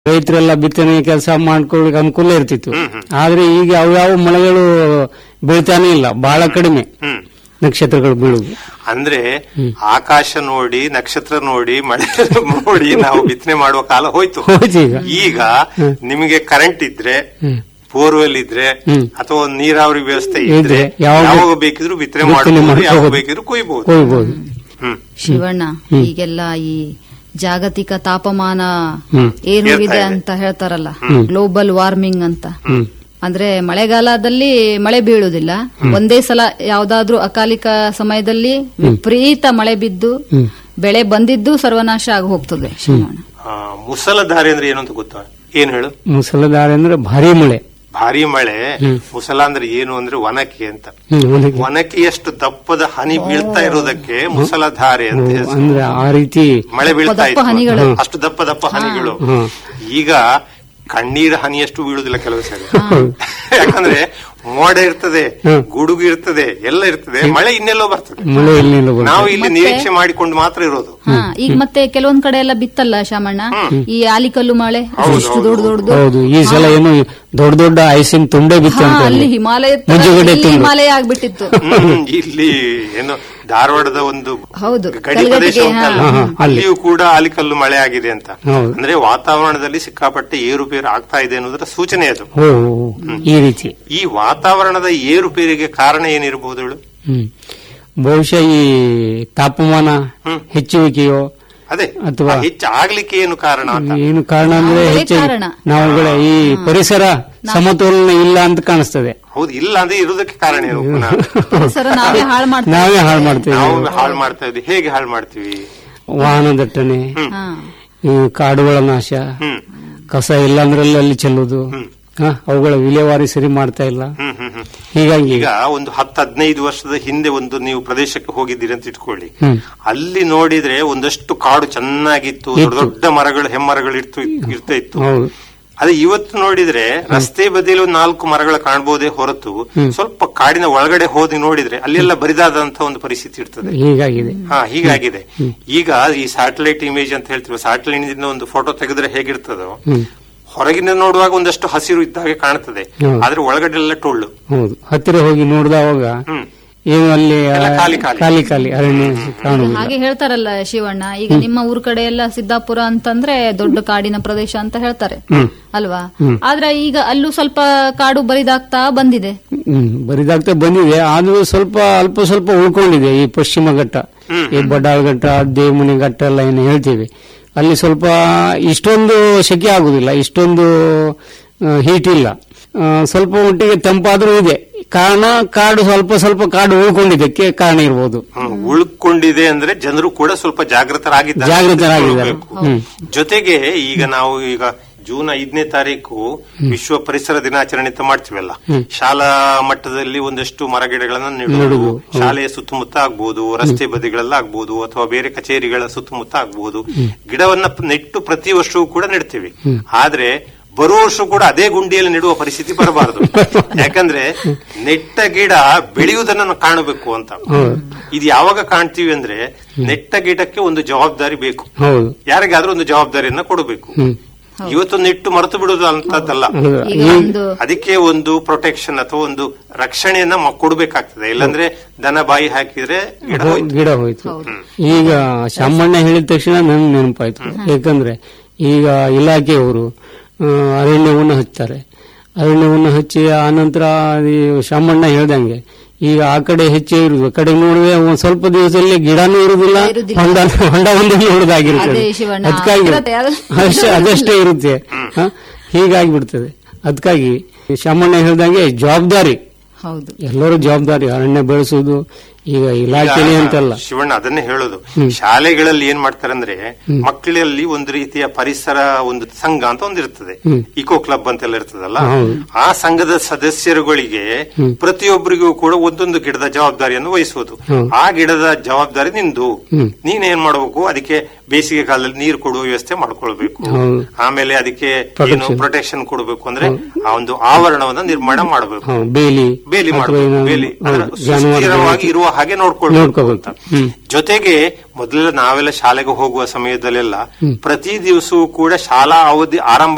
ರೈತರೆಲ್ಲ ಬಿತ್ತನೆ ಕೆಲಸ ಮಾಡ್ಕೊಳ್ಳಿಕ್ಕೆ ಅನುಕೂಲ ಇರ್ತಿತ್ತು ಆದ್ರೆ ಈಗ ಯಾವ್ಯಾವ ಮಳೆಗಳು ಬೀಳ್ತಾನೆ ಇಲ್ಲ ಬಹಳ ಕಡಿಮೆ ಹ್ಮ್ ನಕ್ಷತ್ರಗಳು ಬೀಳುದು ಅಂದ್ರೆ ಆಕಾಶ ನೋಡಿ ನಕ್ಷತ್ರ ನೋಡಿ ಮಳೆ ನೋಡಿ ನಾವು ಬಿತ್ತನೆ ಮಾಡುವ ಕಾಲ ಹೋಯ್ತು ಹೋಯ್ತು ಈಗ ಈಗ ನಿಮಗೆ ಕರೆಂಟ್ ಇದ್ರೆ ಹ್ಮ್. ಬೋರ್ವೆಲ್ ಇದ್ರೆ ಹ್ಮ್. ಅಥವಾ ಒಂದು ನೀರಾವರಿ ವ್ಯವಸ್ಥೆ ಇದ್ರೆ ಇದ್ರೆ ಯಾವಾಗ ಯಾವಾಗ ಬೇಕಿದ್ರು ಬಿತ್ತನೆ ಬಿತ್ತನೆ ಮಾಡಬಹುದು ಯಾವಾಗ ಮಾಡ್ಕೋಬಹುದು. ಬೇಕಿದ್ರು ಕೊಯ್ಬಹುದು ಕೊಯ್ಬೋದು ಹ್ಮ್ ಶಿವಣ್ಣ ಈಗೆಲ್ಲ ಈ ಜಾಗತಿಕ ತಾಪಮಾನ ಹ್ಮ್. ಏನ್ ಹೋಗಿದೆ ಏರ್ತಾ ಇದೆ. ಅಂತ ಹೇಳ್ತಾರಲ್ಲ ಗ್ಲೋಬಲ್ ವಾರ್ಮಿಂಗ್ ಅಂತ ಹ್ಮ್ ಅಂದ್ರೆ ಮಳೆಗಾಲದಲ್ಲಿ ಮಳೆ ಬೀಳುವುದಿಲ್ಲ ಒಂದೇ ಸಲ ಯಾವ್ದಾದ್ರೂ ಅಕಾಲಿಕ ಸಮಯದಲ್ಲಿ ವಿಪರೀತ ಮಳೆ ಬಿದ್ದು ಹ್ಮ್. ಬೆಳೆ ಬಂದಿದ್ದು ಸರ್ವನಾಶ ಆಗಿ ಹೋಗ್ತದೆ ಶಿವಣ್ಣ ಆ, ಮುಸಲಧಾರೆ ಅಂದ್ರೆ ಏನು ಅಂತ ಗೊತ್ತಾ ಏನ್ ಹೇಳು ಮುಸಲಧಾರೆ ಅಂದ್ರೆ ಭಾರಿ ಮಳೆ ಭಾರಿ ಮಳೆ ಹ್ಮ್. ಮುಸಲ ಅಂದ್ರೆ ಏನು ಅಂದ್ರೆ ಒನಕೆ ಅಂತ ಹ್ಮ್, ಒಣಗಿ. ಒನಕೆಯಷ್ಟು ದಪ್ಪದ ಹನಿ ಬೀಳ್ತಾ ಇರೋದಕ್ಕೆ ಮುಸಲಧಾರೆ ಅಂತ ಓ, ಹೆಸರು. ಅಂದ್ರೆ ಆ ರೀತಿ ಮಳೆ ಬೀಳ್ತಾ ದಪ್ಪ ಇತ್ತು ಹನಿಗಳು. ಅಷ್ಟು ದಪ್ಪ ದಪ್ಪ ಹನಿಗಳು ಹ್ಮ್. ಈಗ ಕಣ್ಣೀರ ಹನಿಯಷ್ಟು ಬೀಳುದಿಲ್ಲ ಕೆಲವು ಸರಿ ಯಾಕಂದ್ರೆ ಮೋಡ ಇರ್ತದೆ ಹ್ಮ್. ಗುಡುಗು ಇರ್ತದೆ ಎಲ್ಲ ಇರ್ತದೆ ಮಳೆ ಇನ್ನೆಲ್ಲೋ ಬರ್ತದೆ ಮಳೆ ಎಲ್ಲಿಂದ ಬರ್ತದೆ? ನಾವು ಇಲ್ಲಿ ನಿರೀಕ್ಷೆ ಮಾಡಿಕೊಂಡು ಮಾತ್ರ ಇರೋದು ಹಾ ಈಗ ಮತ್ತೆ ಕೆಲವೊಂದ್ ಕಡೆ ಎಲ್ಲ ಬಿತ್ತಲ್ಲ ಶಾಮಣ್ಣ ಈ ಆಲಿಕಲ್ಲು ಮಳೆ ಇಷ್ಟು ದೊಡ್ಡ ದೊಡ್ಡದು ಹೌದು ಈ ಸಲ ಏನು ದೊಡ್ಡ ದೊಡ್ಡ ಐಸಿನ ತುಂಬೆ ಬಿತ್ತು ಹಾ ಅಂತ ಅಲ್ಲಿ ಹಿಮಾಲಯ ತರ ಮಂಜುಗಡ್ಡೆ ಇಲ್ಲಿ ತುಂಡು. ಹಿಮಾಲಯ ಆಗ್ಬಿಟ್ಟಿತ್ತು ಹ್ಮ್, ಇಲ್ಲಿ ಏನು ಧಾರವಾಡದ ಒಂದು ಹೌದು ಗಡಿ ಕಲ್ಗಟ್ಟಿಗೆ, ಪ್ರದೇಶ ಉಂಟಲ್ಲ ಹಾ, ಹಾ, ಅಲ್ಲಿ. ಅಲ್ಲಿಯೂ ಕೂಡ ಆಲಿಕಲ್ಲು ಮಳೆ ಆಗಿದೆ ಅಂತ ಹೌದು. ಅಂದ್ರೆ ವಾತಾವರಣದಲ್ಲಿ ಸಿಕ್ಕಾಪಟ್ಟೆ ಏರುಪೇರು ಆಗ್ತಾ ಇದೆ ಅನ್ನೋದರ ಸೂಚನೆ ಅದು ಓ ಓ, ಓ, ಈ ರೀತಿ ಈ ವಾತಾವರಣದ ಏರುಪೇರಿಗೆ ಕಾರಣ ಏನಿರಬಹುದು ಹೇಳು ಹ್ಮ್ ಬಹುಶಃ ಈ ತಾಪಮಾನ ಹ್ಮ್. ಹೆಚ್ಚುವಿಕೆಯೋ ಅದೇ ಅಥವಾ- ಆ ಹೆಚ್ಚು ಆಗ್ಲಿಕ್ಕೆ ಏನು ಕಾರಣ ಅಂತ ಏನು ಕಾರಣ ಅಂದ್ರೆ ಅದೇ ಹೆಚ್ಚಾಗಿ ಕಾರಣ. ನಾವುಗಳ ಈ ಪರಿಸರ ಸಮತೋಲನ ಇಲ್ಲ ಅಂತ ಕಾಣಿಸ್ತದೆ ಹೌದು ಇಲ್ಲ ಅಂದ್ರೆ ಇರುವುದಕ್ಕೆ ಕಾರಣ ಏನು ಪುನಃ? ಪರಿಸರ ನಾವೇ ಹಾಳು ಮಾಡ್ತೀವಿ ನಾವೇ ಹಾಳು ಮಾಡ್ತೇವೆ ನಾವು ಹಾಳು ಮಾಡ್ತಾ ಇದ್ವಿ ಹೇಗೆ ಹಾಳು ಮಾಡ್ತೀವಿ ವಾಹನ ದಟ್ಟಣೆ ಹಾ ಈ ಕಾಡುಗಳ ನಾಶ ಹ್ಮ್ ಕಸ ಇಲ್ಲಾಂದ್ರಲ್ಲಿ ಅಲ್ಲಿ ಚೆಲ್ಲುದು ಹ, ಅವುಗಳ ವಿಲೇವಾರಿ ಸರಿ ಮಾಡ್ತಾ ಇಲ್ಲ ಹ್ಮ್ ಹ್ಮ್ ಹ್ಮ್ ಹೀಗಾಗಿ ಈಗ ಒಂದು ಹತ್ತು ಹದಿನೈದು ವರ್ಷದ ಹಿಂದೆ ಒಂದು ನೀವು ಪ್ರದೇಶಕ್ಕೆ ಹೋಗಿದ್ದೀರಿ ಅಂತ ಇಟ್ಕೊಳ್ಳಿ ಹ್ಮ್. ಅಲ್ಲಿ ನೋಡಿದ್ರೆ ಒಂದಷ್ಟು ಕಾಡು ಚೆನ್ನಾಗಿತ್ತು ದೊಡ್ಡ ದೊಡ್ಡ ಮರಗಳು ಹೆಮ್ಮರಗಳು ಇರ್ತು ಇರ್ತಾ ಇತ್ತು ಹೌದು ಅದೇ ಇವತ್ತು ನೋಡಿದ್ರೆ ರಸ್ತೆ ಬದಿಯಲ್ಲಿ ಒಂದು ನಾಲ್ಕು ಮರಗಳು ಕಾಣಬಹುದೇ ಹೊರತು ಸ್ವಲ್ಪ ಕಾಡಿನ ಒಳಗಡೆ ಹೋಗಿ ನೋಡಿದ್ರೆ ಅಲ್ಲೆಲ್ಲ ಬರಿದಾದಂತ ಒಂದು ಪರಿಸ್ಥಿತಿ ಇರ್ತದೆ ಹೀಗಾಗಿದೆ ಹಾ ಹೀಗಾಗಿದೆ ಈಗ ಈ ಸ್ಯಾಟಲೈಟ್ ಇಮೇಜ್ ಅಂತ ಹೇಳ್ತೀವಿ ಸ್ಯಾಟಲೈಟ್ ಇಂದ ಒಂದು ಫೋಟೋ ತೆಗೆದ್ರೆ ಹೇಗಿರ್ತದೋ ಹ್ಮ್ ಹೊರಗಿನ ನೋಡುವಾಗ ಒಂದಷ್ಟು ಹಸಿರು ಇದ್ದಾಗೆ ಕಾಣುತ್ತದೆ ಹ್ಮ್. ಆದ್ರೆ ಒಳಗಡೆ ಎಲ್ಲ ಟೊಳ್ಳು ಹೌದು ಹತ್ತಿರ ಹೋಗಿ ನೋಡಿದವಾಗ ಹ್ಮ್ ಏನು ಅಲ್ಲಿ ಎಲ್ಲ ಖಾಲಿ ಖಾಲಿ. ಖಾಲಿ ಖಾಲಿ ಅರಣ್ಯ ಕಾಣುವುದಿಲ್ಲ ಹಾಗೆ ಹೇಳ್ತಾರಲ್ಲ ಶಿವಣ್ಣ ಈಗ ನಿಮ್ಮ ಊರ್ ಕಡೆ ಎಲ್ಲ ಸಿದ್ದಾಪುರ ಅಂತಂದ್ರೆ ದೊಡ್ಡ ಕಾಡಿನ ಪ್ರದೇಶ ಅಂತ ಹೇಳ್ತಾರೆ ಅಲ್ವಾ ಆದ್ರೆ ಈಗ ಅಲ್ಲೂ ಸ್ವಲ್ಪ ಕಾಡು ಬರಿದಾಗ್ತಾ ಬಂದಿದೆ ಹ್ಮ್ ಬರಿದಾಗ್ತಾ ಬಂದಿದೆ ಆದ್ರೂ ಸ್ವಲ್ಪ ಅಲ್ಪ ಸ್ವಲ್ಪ ಉಳ್ಕೊಂಡಿದೆ ಈ ಪಶ್ಚಿಮ ಘಟ್ಟ ಈ ಬಡ್ಡಾಳ್ ಘಟ್ಟ ದೇವಮುನಿ ಘಟ್ಟ ಎಲ್ಲ ಏನು ಹೇಳ್ತೀವಿ ಅಲ್ಲಿ ಸ್ವಲ್ಪ ಇಷ್ಟೊಂದು ಸೆಕೆ ಆಗುದಿಲ್ಲ ಇಷ್ಟೊಂದು ಹೀಟ್ ಇಲ್ಲ ಆ, ಸ್ವಲ್ಪ ಮಟ್ಟಿಗೆ ತಂಪಾದ್ರೂ ಇದೆ ಕಾರಣ ಕಾಡು ಸ್ವಲ್ಪ ಸ್ವಲ್ಪ ಕಾಡು ಉಳ್ಕೊಂಡಿದ್ದಕ್ಕೆ ಕಾರಣ ಇರ್ಬೋದು ಹ್ಮ್, ಉಳ್ಕೊಂಡಿದೆ ಅಂದ್ರೆ ಜನರು ಕೂಡ ಸ್ವಲ್ಪ ಜಾಗೃತರಾಗಿದ್ದಾರೆ ಜಾಗೃತರಾಗಿದ್ದಾರೆ. ಹ್ಮ್. ಜೊತೆಗೆ ಈಗ ನಾವು ಈಗ ಜೂನ್ ಐದನೇ ತಾರೀಕು ವಿಶ್ವ ಪರಿಸರ ದಿನಾಚರಣೆ ಅಂತ ಮಾಡ್ತೀವಲ್ಲ ಶಾಲಾ ಮಟ್ಟದಲ್ಲಿ ಒಂದಷ್ಟು ಮರಗಿಡಗಳನ್ನ ನೆಡುವುದು ಶಾಲೆಯ ಸುತ್ತಮುತ್ತ ಆಗ್ಬಹುದು ರಸ್ತೆ ಬದಿಗಳೆಲ್ಲ ಆಗ್ಬಹುದು ಅಥವಾ ಬೇರೆ ಕಚೇರಿಗಳ ಸುತ್ತಮುತ್ತ ಆಗ್ಬಹುದು ಗಿಡವನ್ನ ಪ್- ನೆಟ್ಟು ಪ್ರತಿ ವರ್ಷವೂ ಕೂಡ ನೆಡ್ತೀವಿ ಆದ್ರೆ ಬರುವ ವರ್ಷ ಕೂಡ ಅದೇ ಗುಂಡಿಯಲ್ಲಿ ನೆಡುವ ಪರಿಸ್ಥಿತಿ ಬರಬಾರದು ಯಾಕಂದ್ರೆ ನೆಟ್ಟ ಗಿಡ ಬೆಳೆಯುವುದನ್ನ ನಾವು ಕಾಣಬೇಕು ಅಂತ ಇದು ಯಾವಾಗ ಕಾಣ್ತೀವಿ ಅಂದ್ರೆ ನೆಟ್ಟ ಗಿಡಕ್ಕೆ ಒಂದು ಜವಾಬ್ದಾರಿ ಬೇಕು ಹೌದು ಯಾರಿಗಾದ್ರೂ ಒಂದು ಜವಾಬ್ದಾರಿಯನ್ನ ಕೊಡಬೇಕು ಹ್ಮ್ ಇವತ್ತು ನೆಟ್ಟು ಮರೆತು ಬಿಡುವುದು ಅಂತದ್ದಲ್ಲ ಹೌದು. ಈಗ ಒಂದು ಅದಕ್ಕೆ ಒಂದು ಪ್ರೊಟೆಕ್ಷನ್ ಅಥವಾ ಒಂದು ರಕ್ಷಣೆಯನ್ನ ಮ- ಕೊಡ್ಬೇಕಾಗ್ತದೆ ಇಲ್ಲಾಂದ್ರೆ ದನ ಬಾಯಿ ಹಾಕಿದ್ರೆ ಗಿಡ ಹೋಯ್ತು ಗಿಡ ಹೋಯ್ತು ಈಗ ಶಾಮಣ್ಣ ಹೇಳಿದ ತಕ್ಷಣ ನನ್ಗೆ ನೆನಪಾಯ್ತು ಯಾಕಂದ್ರೆ ಈಗ ಇಲಾಖೆಯವರು ಆ, ಅರಣ್ಯವನ್ನು ಹಚ್ತಾರೆ ಅರಣ್ಯವನ್ನು ಹಚ್ಚಿ ಆನಂತರ ಈ ಶಾಮಣ್ಣ ಹೇಳ್ದಂಗೆ ಈಗ ಆ ಕಡೆ ಹೆಚ್ಚೇ ಇರುದು ಆ ಕಡೆ ನೋಡಿದ್ರೆ ಒಂದ್ ಸ್ವಲ್ಪ ದಿವಸದಲ್ಲಿ ಗಿಡನೂ ಇರುದಿಲ್ಲ ಇರುದಿಲ್ಲ. ಹೊಂಡ ಹೊಂಡ ಒಂದು ನೋಡುದಾಗಿರ್ತದೆ ಅದೇ ಶಿವಣ್ಣ, ಅದಕ್ಕಾಗಿ ಇರತ್ತೆ, ಅದು- ಅಷ್ಟೇ ಅದಷ್ಟೇ ಇರುತ್ತೆ ಹ? ಹೀಗಾಗಿಬಿಡ್ತದೆ ಅದಕ್ಕಾಗಿ ಶಾಮಣ್ಣ ಹೇಳ್ದಂಗೆ ಜವಾಬ್ದಾರಿ ಹೌದು ಎಲ್ಲರೂ ಜವಾಬ್ದಾರಿ ಅರಣ್ಯ ಬೆಳೆಸುವುದು ಈಗ ಇಲಾಖೆಲಿ ಅಂತಲ್ಲ ಶಿವಣ್ಣ ಅದನ್ನೇ ಹೇಳೋದು ಶಾಲೆಗಳಲ್ಲಿ ಏನ್ ಮಾಡ್ತಾರಂದ್ರೆ ಮಕ್ಕಳಲ್ಲಿ ಒಂದು ರೀತಿಯ ಪರಿಸರ ಒಂದು ಸಂಘ ಅಂತ ಒಂದಿರ್ತದೆ ಇಕೋ ಕ್ಲಬ್ ಅಂತೆಲ್ಲ ಇರ್ತದಲ್ಲ ಹೌದು. ಆ ಸಂಘದ ಸದಸ್ಯರುಗಳಿಗೆ ಪ್ರತಿಯೊಬ್ಬರಿಗೂ ಕೂಡ ಒಂದೊಂದು ಗಿಡದ ಜವಾಬ್ದಾರಿಯನ್ನು ವಹಿಸುವುದು ಹ್ಮ್. ಆ ಗಿಡದ ಜವಾಬ್ದಾರಿ ನಿಂದು ಹ್ಮ್. ನೀನ್ ಏನ್ ಮಾಡಬೇಕು ಅದಕ್ಕೆ ಬೇಸಿಗೆ ಕಾಲದಲ್ಲಿ ನೀರು ಕೊಡುವ ವ್ಯವಸ್ಥೆ ಮಾಡ್ಕೊಳ್ಬೇಕು ಹೌದು. ಆಮೇಲೆ ಅದಕ್ಕೆ ಏನು Protection. ಪ್ರೊಟೆಕ್ಷನ್ ಕೊಡಬೇಕು ಅಂದ್ರೆ ಆ ಒಂದು ಆವರಣವನ್ನ ನಿರ್ಮಾಣ ಮಾಡಬೇಕು ಹ, ಬೇಲಿ ಬೇಲಿ ಅಥವಾ ಮಾಡಬೇಕು ಏನಾದ್ರು- ಬೇಲಿ ಹೌದು, ಅದರ ಜಾನುವಾರುಗಳು ಸುಸ್ಥಿರವಾಗಿ ಇರುವ ಹಾಗೆ ನೋಡ್ಕೊಳ್ಬೇಕು ನೋಡ್ಕೋಬೇಕು. ಅಂತ ಹ್ಮ್. ಜೊತೆಗೆ ಮೊದಲೆಲ್ಲ ನಾವೆಲ್ಲ ಶಾಲೆಗೆ ಹೋಗುವ ಸಮಯದಲ್ಲೆಲ್ಲ ಪ್ರತಿ ದಿವಸವೂ ಕೂಡ ಶಾಲಾ ಅವಧಿ ಆರಂಭ